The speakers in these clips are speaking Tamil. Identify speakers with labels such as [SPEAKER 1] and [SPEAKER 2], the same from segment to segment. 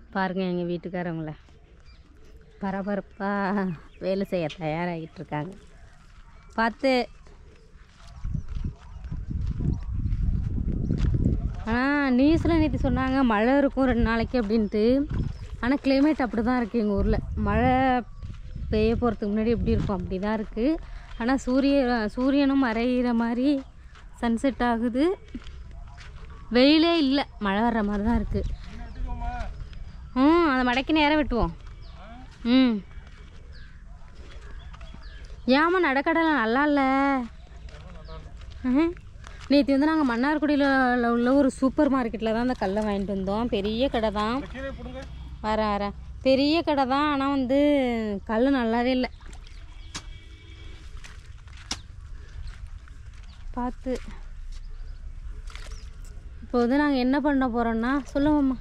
[SPEAKER 1] பாருங்க எங்கள் வீட்டுக்காரவங்கள பரபரப்பாக வேலை செய்ய தயாராகிட்டு இருக்காங்க பார்த்து ஆனால் நியூஸில் நேற்று சொன்னாங்க மழை இருக்கும் ரெண்டு நாளைக்கு அப்படின்ட்டு ஆனால் கிளைமேட் அப்படி தான் இருக்குது எங்கள் ஊரில் மழை பெய்ய போகிறதுக்கு முன்னாடி எப்படி இருக்கும் அப்படி தான் இருக்குது ஆனால் சூரிய சூரியனும் மறையிற மாதிரி சன்செட் ஆகுது வெயிலே இல்லை மழை வர்ற மாதிரி தான் இருக்குது ம் அதை மடக்கி நேரம் வெட்டுவோம் ம் ஏமா நடக்கடலை நல்லா இல்லை நேற்று வந்து நாங்கள் மன்னார்குடியில் உள்ள ஒரு சூப்பர் மார்க்கெட்டில் தான் அந்த கல்லை வாங்கிட்டு வந்தோம் பெரிய கடை தான்
[SPEAKER 2] கீழே போடுங்க
[SPEAKER 1] வரேன் வரேன் பெரிய கடை தான் ஆனால் வந்து கல் நல்லாவே இல்லை பார்த்து இப்போ வந்து நாங்கள் என்ன பண்ண போகிறோன்னா சொல்லுவோம்மா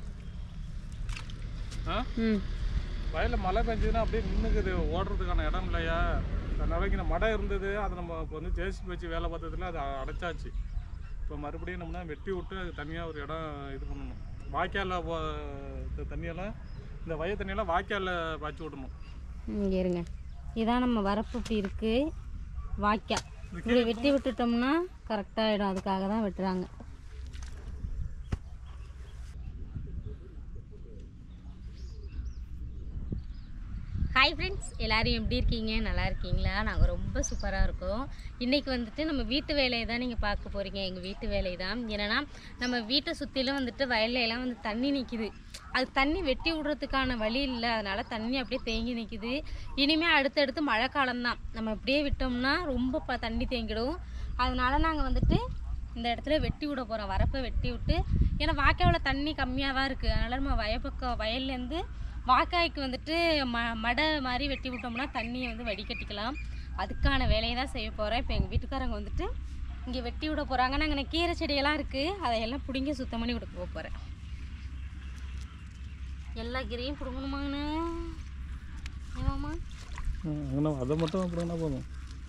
[SPEAKER 2] ஆ
[SPEAKER 1] ம்
[SPEAKER 2] வயலில் மழை பெஞ்சதுன்னா அப்படியே நின்றுக்குது ஓடுறதுக்கான இடம் இல்லையா அதனால இங்கே மடை இருந்தது அதை நம்ம இப்போ வந்து ஜேசிபி வச்சு வேலை பார்த்ததுல அது அடைச்சாச்சு இப்போ மறுபடியும் நம்ம வெட்டி விட்டு அது தனியாக ஒரு இடம் இது பண்ணணும் வாய்க்காலில் போ- இந்த தண்ணியெல்லாம் இந்த வய தண்ணியெல்லாம் வாய்க்காலில் பாய்ச்சி விடணும்
[SPEAKER 1] இங்கே இருங்க இதான் நம்ம வரப்பு இப்படி இருக்குது வாய்க்கா இப்படி வெட்டி விட்டுட்டோம்னா கரெக்டாகிடும் அதுக்காக தான் வெட்டுறாங்க ஹாய் ஃப்ரெண்ட்ஸ் எல்லாரும் எப்படி இருக்கீங்க நல்லா இருக்கீங்களா நாங்கள் ரொம்ப சூப்பராக இருக்கோம் இன்றைக்கி வந்துட்டு நம்ம வீட்டு வேலையை தான் நீங்கள் பார்க்க போகிறீங்க எங்கள் வீட்டு வேலை தான் என்னென்னா நம்ம வீட்டை சுற்றிலும் வந்துட்டு வயல்ல எல்லாம் வந்து தண்ணி நிற்கிது அது தண்ணி வெட்டி விடுறதுக்கான வழி இல்லை அதனால் தண்ணி அப்படியே தேங்கி நிற்கிது இனிமேல் அடுத்தடுத்து மழை காலம்தான் நம்ம இப்படியே விட்டோம்னா ரொம்ப ப தண்ணி தேங்கிடும் அதனால நாங்கள் வந்துட்டு இந்த இடத்துல வெட்டி விட போகிறோம் வரப்பை வெட்டி விட்டு ஏன்னா வாய்க்காவில் தண்ணி கம்மியாக தான் இருக்குது அதனால் நம்ம வயப்பக்கம் வயல்லேருந்து வாய்க்காய்க்கு வந்துட்டு ம மடை மாதிரி வெட்டி விட்டோம்னா தண்ணியை வந்து வடிகட்டிக்கலாம் அதுக்கான வேலையை தான் செய்ய போகிறேன் இப்போ எங்கள் வீட்டுக்காரங்க வந்துட்டு இங்கே வெட்டி விட போகிறாங்க நாங்கள் கீரை செடியெல்லாம் இருக்குது அதையெல்லாம் பிடுங்கி சுத்தம் பண்ணி கொடுக்க போகிறேன் எல்லா கீரையும் பிடுங்கணுமாங்கண்ணே ஏமாம்மா
[SPEAKER 2] அங்கே அதை மட்டும் அப்படின்னா போதும்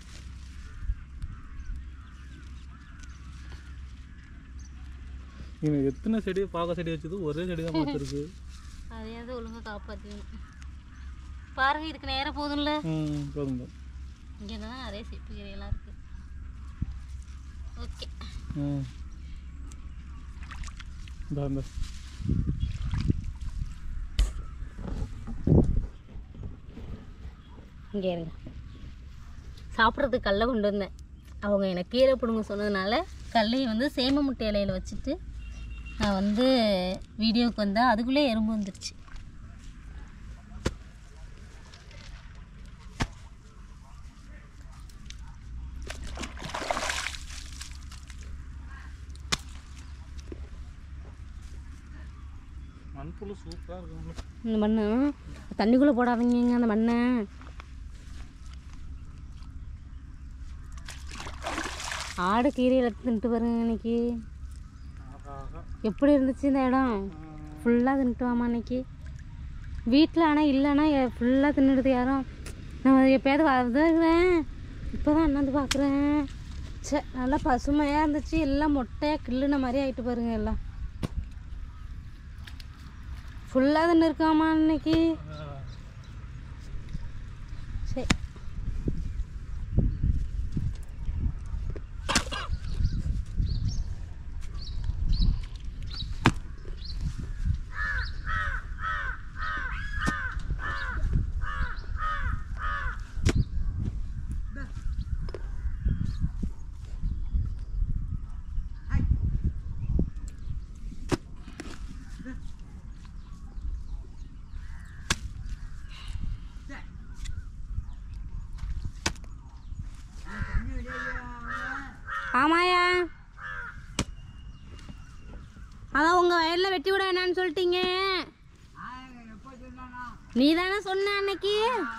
[SPEAKER 2] இங்கே எத்தனை செடி பாக்க செடி வச்சது ஒரே செடி தான் வச்சிருக்கு
[SPEAKER 1] அதையாவது ஒழுங்காக காப்பாற்றணும் பாருங்க இதுக்கு நேரம் போதும்ல
[SPEAKER 2] ம் போதும் போதும்
[SPEAKER 1] இங்கே தான் நிறைய சிப்பு கீரையெல்லாம் இருக்குது ஓகே
[SPEAKER 2] ம் இந்த இந்த
[SPEAKER 1] இங்கே இருங்க சாப்பிட்றதுக்கு கல்லை கொண்டு வந்தேன் அவங்க எனக்கு கீரை பிடுங்க சொன்னதுனால கல்லையை வந்து சேம முட்டை இலையில வச்சுட்டு நான் வந்து வீடியோவுக்கு வந்தேன் அதுக்குள்ளே எறும்பு வந்துருச்சு
[SPEAKER 2] மண்புழு சூப்பராக இருக்கும்
[SPEAKER 1] இந்த மண்ணு தண்ணிக்குள்ளே போடாதீங்க அந்த மண்ணை ஆடு கீரையில் தின்ட்டு பாருங்க இன்னைக்கு
[SPEAKER 2] ஆகா ஆகா
[SPEAKER 1] எப்படி இருந்துச்சு இந்த இடம் ஃபுல்லாக தின்ட்டு வாமா இன்னைக்கு வீட்டில் ஆனால் இல்லைன்னா ஃபுல்லாக தின்னுடுது யாரும் நான் எப்பயாவது வந்துருக்கிறேன் இப்போ தான் அண்ணாந்து பார்க்குறேன் சே நல்லா பசுமையாக இருந்துச்சு எல்லாம் மொட்டையாக கிள்ளுன மாதிரி ஆயிட்டு பாருங்க எல்லாம் ஃபுல்லாக தின்னு இருக்காமா இன்னைக்கு சரி ஆமாயா அதான் உங்க வயல்ல வெட்டி விட வேணாம்னு சொல்லிட்டீங்க நீ தானே சொன்ன அன்னைக்கு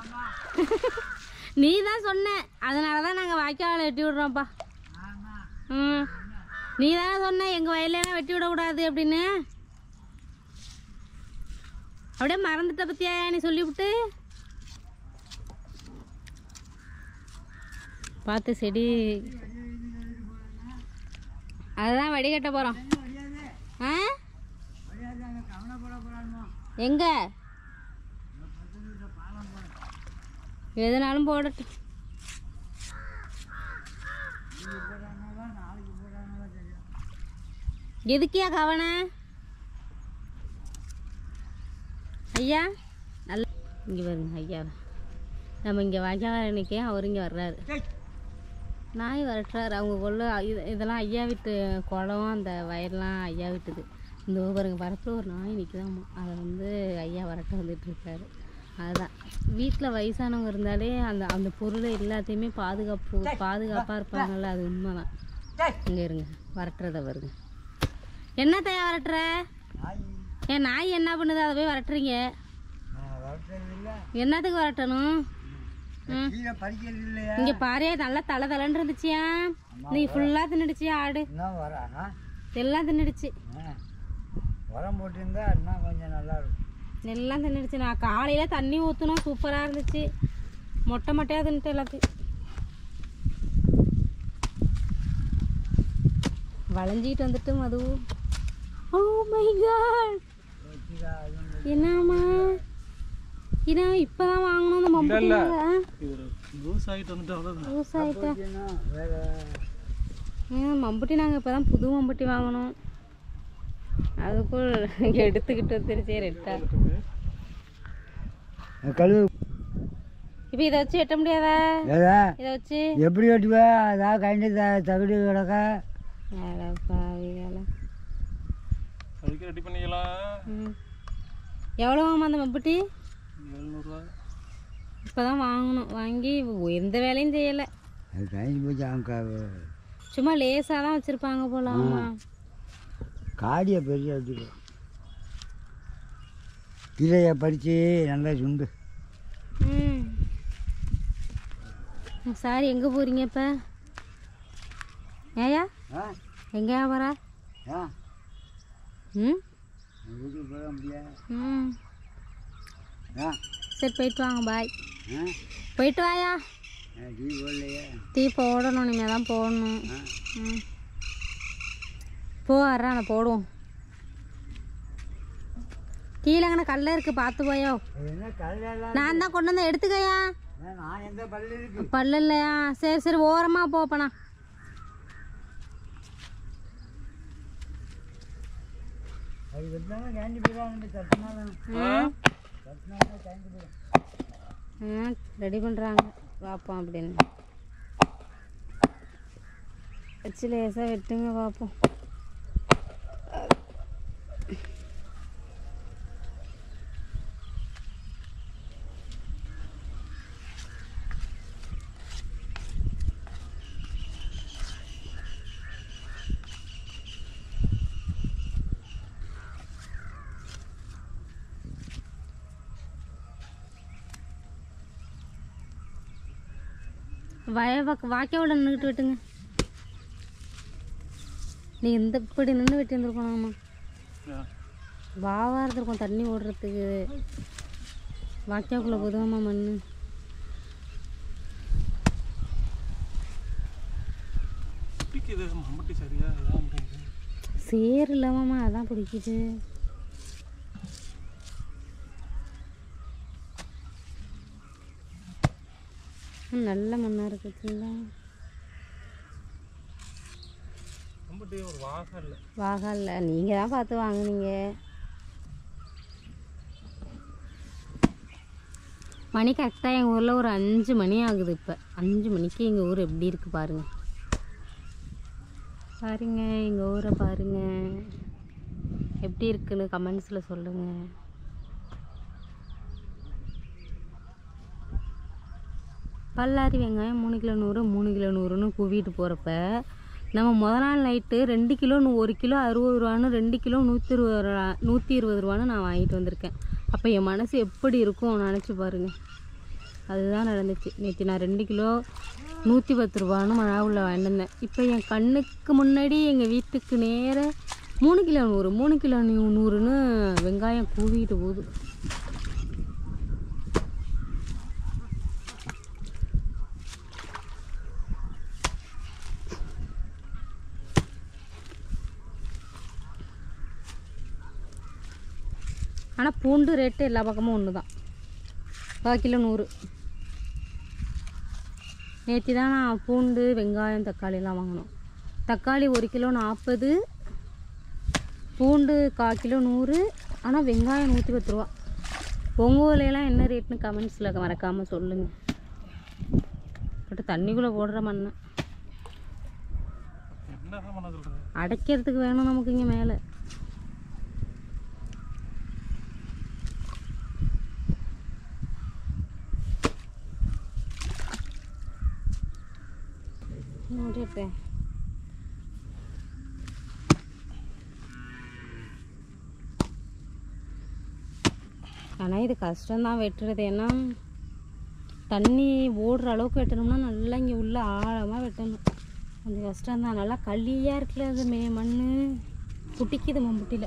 [SPEAKER 1] நீ தான் சொன்ன அதனால தான் நாங்கள் வாய்க்கால் வெட்டி விடுறோம்ப்பா ம் நீ தானே சொன்ன எங்கள் வயல்லாம் வெட்டி விடக்கூடாது அப்படின்னு அப்படியே மறந்துட்ட பத்தியா நீ சொல்லிவிட்டு பார்த்து செடி அதுதான் வடிகட்ட போகிறோம் ஆ எங்க எதுனாலும் போடட்டும் எதுக்கியா கவன ஐயா நல்ல இங்கே வருங்க ஐயா நம்ம இங்கே வாய்க்காவரணிக்கே அவர் இங்கே வர்றாரு நாய் வரட்டுறாரு அவங்க கொள்ள இது இதெல்லாம் ஐயா வீட்டு குளம் அந்த வயல்லாம் ஐயா வீட்டுது இந்த பாருங்க வரப்பில் ஒரு நாய் நிற்குதாம்மா அதை வந்து ஐயா வரட்ட வந்துட்டு இருக்காரு அதுதான் வீட்டில் வயசானவங்க இருந்தாலே அந்த அந்த பொருளை எல்லாத்தையுமே பாதுகாப்பு பாதுகாப்பாக இருப்பாங்கல்ல அது உண்மைதான் இங்கே இருங்க வரட்டுறத வருங்க என்ன தயா வரட்டுற ஏன் நாய் என்ன பண்ணுது அதை போய் வரட்டுறீங்க என்னத்துக்கு வரட்டணும் ம்
[SPEAKER 3] கீழே பறிக்கிறது இல்லையா
[SPEAKER 1] இங்க பாரு நல்லா தலை தலைன்னு இருந்துச்சியா நீ ஃபுல்லா தின்னுடுச்சியா ஆடு
[SPEAKER 3] என்ன வரானா
[SPEAKER 1] எல்லாம் தின்னுடுச்சு
[SPEAKER 3] உரம் போட்டிருந்தா இன்னும் கொஞ்சம் நல்லா இருக்கும்
[SPEAKER 1] எல்லாம் தின்னுடுச்சு நான் காலையில தண்ணி ஊற்றணும் சூப்பரா இருந்துச்சு மொட்டை மொட்டையா தின்னுட்டு எல்லாத்தையும் வளைஞ்சிட்டு வந்துட்டு மது ஓ மை காட்
[SPEAKER 3] வச்சுக்கா, அதுவும்
[SPEAKER 1] என்னம்மா இனா இப்பதான் வாங்கணும் அந்த மம்பட்டி
[SPEAKER 2] இது லூஸ் ஆகிட்டு வந்துட்டு அவ்வளோதான்
[SPEAKER 1] லூஸ் ஆயிட்டா
[SPEAKER 3] இன்னும் வேற
[SPEAKER 1] ஏன் மம்பட்டி நாங்கள் இப்போ தான் புது மம்பட்டி வாங்கினோம் அதுக்குள் எடுத்துக்கிட்டு வந்துருச்சே ரெட்டா
[SPEAKER 3] கழுவு
[SPEAKER 1] இப்போ இதை வச்சு வெட்ட முடியாதா
[SPEAKER 3] ஏதா
[SPEAKER 1] இதை வச்சு
[SPEAKER 3] எப்படி வெட்டுவ அதான் கண்டி த தகுடு கிடக்க
[SPEAKER 1] அட பாவிகளா.
[SPEAKER 2] அதுக்கு ரெடி பண்ணிக்கலாம்
[SPEAKER 1] ம் எவ்வளோவாம்மா அந்த மம்பட்டி
[SPEAKER 2] எழுநூறுவா
[SPEAKER 1] இப்போ தான் வாங்கணும் வாங்கி எந்த வேலையும் செய்யலை
[SPEAKER 3] அது கழிஞ்சு போச்சு அவங்க
[SPEAKER 1] சும்மா லேசாக தான் வச்சுருப்பாங்க போல ஆமா
[SPEAKER 3] காடியை பெரிய வச்சுக்கோ கீரையை பறித்து நல்லா சுண்டு
[SPEAKER 1] ம் சார் எங்கே போகிறீங்க இப்போ ஏயா
[SPEAKER 3] ஆ
[SPEAKER 1] எங்கேயா போகிறா
[SPEAKER 3] ஆ
[SPEAKER 1] ம்
[SPEAKER 3] வீட்டுக்கு போக முடியாது
[SPEAKER 1] ம்
[SPEAKER 3] ஆ
[SPEAKER 1] சரி போயிட்டு வாங்க பாய்
[SPEAKER 3] ஆ
[SPEAKER 1] போயிட்டு வாயா
[SPEAKER 3] டீ போடலையே
[SPEAKER 1] டீ போடணும் இனிமேல் தான் போடணும்
[SPEAKER 3] ஆ
[SPEAKER 1] ம் போ வர்றேன் நான் போடுவோம் கீழே அங்கே கல்ல இருக்கு பார்த்து போயோ
[SPEAKER 3] அது என்ன கல்லெல்லாம்
[SPEAKER 1] நான் தான் கொண்டு வந்து எடுத்துக்கயா
[SPEAKER 3] நான் எந்த பல்லு இருக்கு
[SPEAKER 1] பல்லு இல்லையா சரி சரி ஓரமாக போப்பண்ணா
[SPEAKER 3] அது வெட்டினா கேண்டி போயிடாங்க தட்டினாலும்
[SPEAKER 1] ம்
[SPEAKER 3] தட்டினாலும் கேண்டி போயிடும்
[SPEAKER 1] ம் ரெடி பண்ணுறாங்க பார்ப்போம் அப்படின்னு வச்சு லேசாக வெட்டுங்க பார்ப்போம் வய வாக்கியாவோட நின்றுட்டு வெட்டுங்க நீ இந்த இப்படி நின்று வெட்டி இருந்திருக்கணும்மா வாவா இருந்திருக்கும் தண்ணி ஓடுறதுக்கு வாக்கியாக்குள்ளே பொதுவாமா மண்
[SPEAKER 2] பிடிக்குது மம்பட்டி சரியா இதான் முடியுது
[SPEAKER 1] சேர் இல்லாமம்மா அதான் பிடிக்குது ம், நல்ல மண்ணாக இருக்குதுங்களா
[SPEAKER 2] மம்பட்டி ஒரு வாசம் இல்லை
[SPEAKER 1] வாகல்ல நீங்கள் தான் பார்த்து வாங்குனீங்க மணி கரெக்டாக எங்கள் ஊரில் ஒரு அஞ்சு மணி ஆகுது இப்போ அஞ்சு மணிக்கு எங்கள் ஊர் எப்படி இருக்குது பாருங்க பாருங்க எங்கள் ஊரை பாருங்க எப்படி இருக்குன்னு கமெண்ட்ஸில் சொல்லுங்கள் பல்லாரி வெங்காயம் மூணு கிலோ நூறு மூணு கிலோ நூறுன்னு குவிட்டு போகிறப்ப நம்ம முத நாள் நைட்டு ரெண்டு கிலோ நூ- ஒரு கிலோ அறுபது ரூபான்னு ரெண்டு கிலோ நூற்றி இருபது ரூபா நூற்றி இருபது ரூபான்னு நான் வாங்கிட்டு வந்திருக்கேன் அப்போ என் மனசு எப்படி இருக்கும் நினச்சி பாருங்க அதுதான் நடந்துச்சு நேற்று நான் ரெண்டு கிலோ நூற்றி பத்து ரூபான்னு மழாவில் வாங்கிட்டு வந்தேன் இப்போ என் கண்ணுக்கு முன்னாடி எங்கள் வீட்டுக்கு நேர மூணு கிலோ நூறு மூணு கிலோ நூ- நூறுன்னு வெங்காயம் கூவிட்டு போகுது ஆனால் பூண்டு ரேட்டு எல்லா பக்கமும் ஒன்று தான் கால் கிலோ நூறு நேற்று தான் நான் பூண்டு வெங்காயம் தக்காளிலாம் வாங்கினோம் தக்காளி ஒரு கிலோ நாற்பது பூண்டு கால் கிலோ நூறு ஆனால் வெங்காயம் நூற்றி பத்து ரூபா உங்கள் ஊர்லலாம் என்ன ரேட்னு கமெண்ட்ஸில் மறக்காமல் சொல்லுங்கள் பட்டு தண்ணிக்குள்ளே போடுற மண்ணை
[SPEAKER 2] என்ன பண்ண சொல்கிறது
[SPEAKER 1] அடைக்கிறதுக்கு வேணும் நமக்கு இங்கே மேலே மூடிட்டேன் ஆனால் இது கஷ்டம்தான் வெட்டுறது ஏன்னா தண்ணி ஓடுற அளவுக்கு வெட்டணும்னா நல்லா இங்கே உள்ள ஆழமாக வெட்டணும் கொஞ்சம் கஷ்டம்தான் நல்லா களியாக இருக்குல்ல அது மே மண் குட்டிக்குது மம்புட்டியில்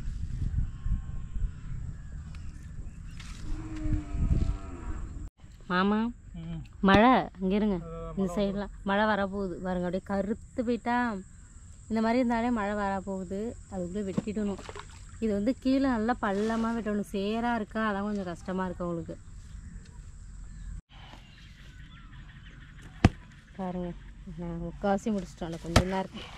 [SPEAKER 1] மாமா
[SPEAKER 2] ம்
[SPEAKER 1] மழை அங்கே இருங்க இந்த சைடெலாம் மழை வரப்போகுது பாருங்க அப்படியே கருத்து போயிட்டா இந்த மாதிரி இருந்தாலே மழை வரப்போகுது அதுக்குள்ளே வெட்டிடணும் இது வந்து கீழே நல்லா பள்ளமாக வெட்டணும் சேராக இருக்கா அதான் கொஞ்சம் கஷ்டமாக இருக்கு அவங்களுக்கு பாருங்க நான் முக்காசி முடிச்சிட்டோம் கொஞ்சம் தான் இருக்கு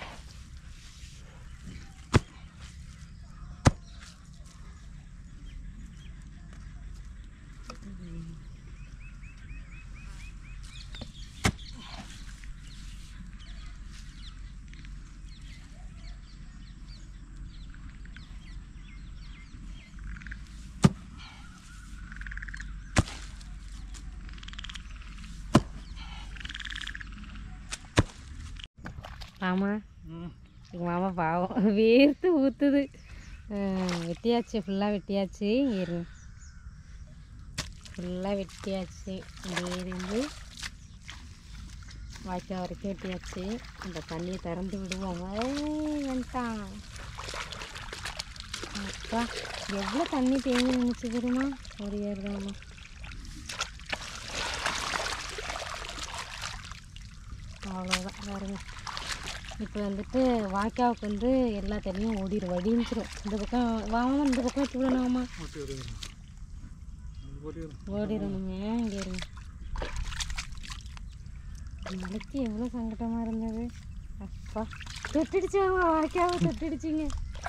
[SPEAKER 1] மாமா
[SPEAKER 2] ம்
[SPEAKER 1] எங்கள் மாமா பாவம் வேர்த்து ஊற்றுது வெட்டியாச்சு ஃபுல்லாக வெட்டியாச்சு இருங்க ஃபுல்லாக வெட்டியாச்சு அப்படியே இருந்து வாய்க்கால் வரைக்கும் வெட்டியாச்சு இந்த தண்ணியை திறந்து விடுவோம் ஏய், வந்துட்டான் அப்பா எவ்வளோ தண்ணி தேங்கி நினச்சி தெரியுமா ஒரு ஏறுதாமா அவ்வளோதான் பாருங்க இப்போ வந்துட்டு வாய்க்காவுக்கு வந்து எல்லா தண்ணியும் ஓடிடும் வடிஞ்சிரும் இந்த பக்கம் வாங்க இந்த பக்கம் வச்சு விடணுமா
[SPEAKER 2] ஓட்டி வருது ஓட்டி வருது
[SPEAKER 1] ஓடிடணுங்க இங்கே இருங்க மலைக்கு எவ்வளோ சங்கடமாக இருந்தது அப்பா தொட்டிடுச்சாங்க வாய்க்காவை தொட்டிடுச்சிங்க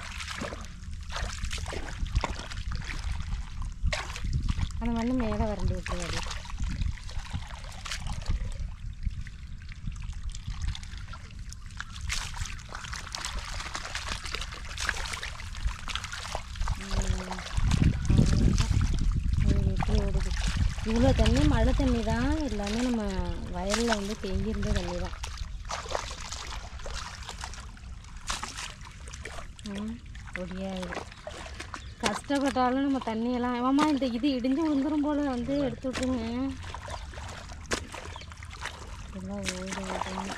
[SPEAKER 1] அந்த மண்ணு மேலே வறண்டு விட்டுருவாரு ஓடுது இவ்வளோ தண்ணி மழை தண்ணி தான் எல்லாமே நம்ம வயலில் வந்து தேங்கியிருந்த தண்ணி தான் ம், ஒடியாது கஷ்டப்பட்டாலும் நம்ம தண்ணியெல்லாம் ஆமாம் இந்த இது இடிஞ்சு விழுந்துரும் போல வந்து எடுத்து விட்டுருங்க எல்லாம் ஓடு ஓடுங்க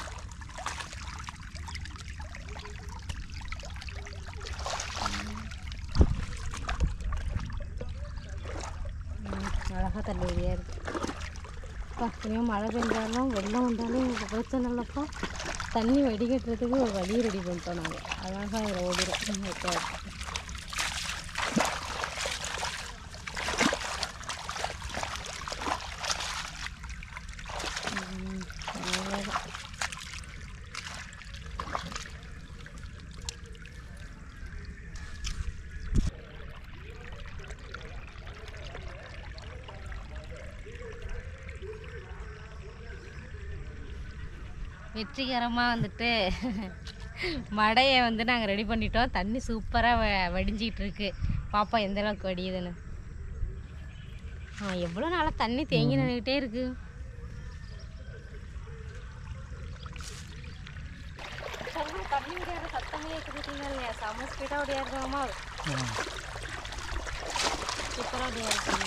[SPEAKER 1] அழகாக தண்ணி வழியாக இருக்குது பக்கமே மழை பெஞ்சாலும் வெள்ளம் வந்தாலும் எங்களுக்கு பிரச்சனை இல்லைப்பா தண்ணி வடிகட்டுறதுக்கு ஒரு வழி ரெடி பண்ணிட்டோம் நாங்கள் அழகாக அதில் ஓடிடும் வைக்காது அவ்வளோதான் வெற்றிகரமாக வந்துட்டு மடையை வந்து நாங்கள் ரெடி பண்ணிட்டோம் தண்ணி சூப்பராக வ வடிஞ்சிட்டு இருக்கு பாப்பா எந்த அளவுக்கு வடியுதுன்னு ஆ எவ்வளோ நாளாக தண்ணி தேங்கி நின்றுக்கிட்டே இருக்கு தண்ணி விடியாத சத்தமே கேட்டுருக்கீங்க இல்லையா செம்ம ஸ்பீடாக விடியாடுறோமா சூப்பராக விடியாடுறாங்க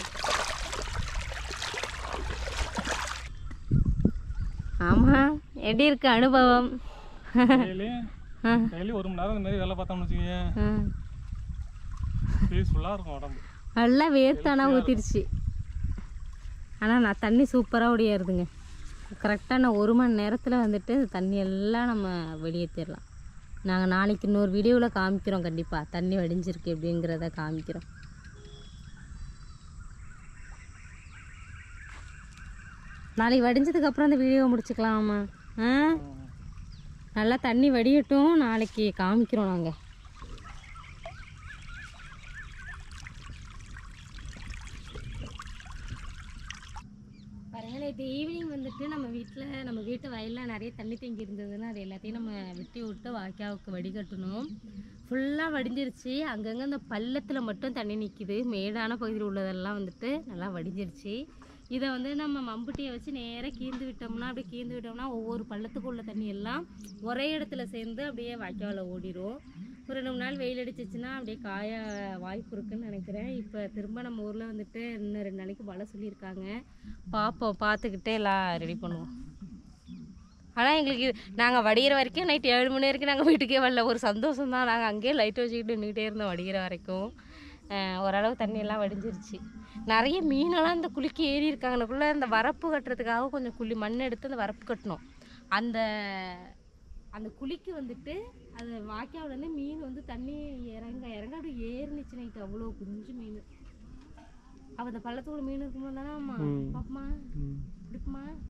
[SPEAKER 1] ஆமாம் எப்படி இருக்கு அனுபவம்
[SPEAKER 2] டெய்லி
[SPEAKER 1] ஆ
[SPEAKER 2] டெய்லி ஒரு மணி நேரம் இந்த மாதிரி வேலை பார்த்தோம்னு வச்சுக்கோங்க
[SPEAKER 1] ஆ
[SPEAKER 2] பீஸ்ஃபுல்லாக இருக்கும் உடம்பு
[SPEAKER 1] நல்லா வேர்த்தானா ஊற்றிடுச்சு ஆனால் நான் தண்ணி சூப்பராக ஒடியாருதுங்க கரெக்டாக நான் ஒரு மணி நேரத்தில் வந்துட்டு தண்ணி எல்லாம் நம்ம வெளியேற்றிடலாம் நாங்கள் நாளைக்கு இன்னொரு வீடியோவில் காமிக்கிறோம் கண்டிப்பாக தண்ணி வடிஞ்சிருக்கு எப்படிங்கிறத காமிக்கிறோம் நாளைக்கு வடிஞ்சதுக்கு அப்புறம் அந்த வீடியோ முடிச்சுக்கலாமா ஆ நல்லா தண்ணி வடியட்டும் நாளைக்கு காமிக்கிறோம் நாங்கள் பாருங்க நேற்று ஈவினிங் வந்துட்டு நம்ம வீட்டில் நம்ம வீட்டு வயலில் நிறைய தண்ணி தேங்கி இருந்ததுன்னு அது எல்லாத்தையும் நம்ம வெட்டி விட்டு வாய்க்காவுக்கு வடிகட்டணும் ஃபுல்லாக வடிஞ்சிருச்சு அங்கங்கே அந்த பள்ளத்தில் மட்டும் தண்ணி நிற்கிது மேடான பகுதியில் உள்ளதெல்லாம் வந்துட்டு நல்லா வடிஞ்சிருச்சு இதை வந்து நம்ம மம்புட்டியை வச்சு நேராக கீந்து விட்டோம்னா அப்படியே கீந்து விட்டோம்னா ஒவ்வொரு பள்ளத்துக்கு உள்ள தண்ணி எல்லாம் ஒரே இடத்துல சேர்ந்து அப்படியே வாய்க்காவில் ஓடிடும் ஒரு ரெண்டு மூணு நாள் வெயில் அடிச்சிச்சுன்னா அப்படியே காய வாய்ப்பு இருக்குன்னு நினைக்கிறேன் இப்போ திரும்ப நம்ம ஊரில் வந்துட்டு இன்னும் ரெண்டு நாளைக்கு மழை சொல்லியிருக்காங்க பார்ப்போம் பார்த்துக்கிட்டே எல்லாம் ரெடி பண்ணுவோம் ஆனால் எங்களுக்கு நாங்கள் வடிகிற வரைக்கும் நைட் ஏழு மணி வரைக்கும் நாங்கள் வீட்டுக்கே வரல ஒரு சந்தோஷம் தான் நாங்கள் அங்கேயே லைட் வச்சுக்கிட்டு நின்றுட்டே இருந்தோம் வடிகிற வரைக்கும் அஹ் ஓரளவு தண்ணியெல்லாம் வடிஞ்சிருச்சு நிறைய மீனெல்லாம் இந்த குளிக்கு ஏறி இருக்காங்கனுக்குள்ளே இந்த வரப்பு கட்டுறதுக்காக கொஞ்சம் குழி மண் எடுத்து அந்த வரப்பு கட்டணும் அந்த அந்த குழிக்கு வந்துட்டு அது வாய்க்காவிலேருந்து மீன் வந்து தண்ணி இறங்க இறங்க அப்படியே ஏறினுச்சு நைட்டு அவ்வளோ குஞ்சு மீன் அவள் அந்த பள்ளத்துக்குள்ள மீன் இருக்கும்போது தானே அம்மா பாப்பமா இருக்குமா